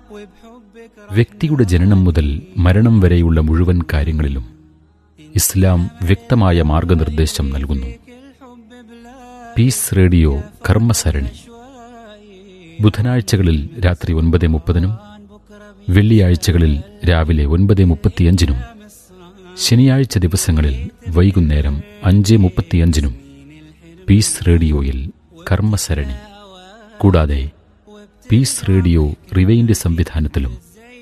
വ്യക്തിയുടെ ജനനം മുതൽ മരണം വരെയുള്ള മുഴുവൻ കാര്യങ്ങളിലും ഇസ്ലാം വ്യക്തമായ മാർഗനിർദ്ദേശം നൽകുന്നു പീസ് റേഡിയോ കർമ്മസരണി ബുധനാഴ്ചകളിൽ രാത്രി ഒൻപത് മുപ്പതിനും വെള്ളിയാഴ്ചകളിൽ രാവിലെ ഒൻപത് മുപ്പത്തിയഞ്ചിനും ശനിയാഴ്ച ദിവസങ്ങളിൽ വൈകുന്നേരം അഞ്ച് മുപ്പത്തിയഞ്ചിനും പീസ് റേഡിയോയിൽ കർമ്മസരണി കൂടാതെ പീസ് റേഡിയോ റിവൈൻഡ് സംവിധാനത്തിലും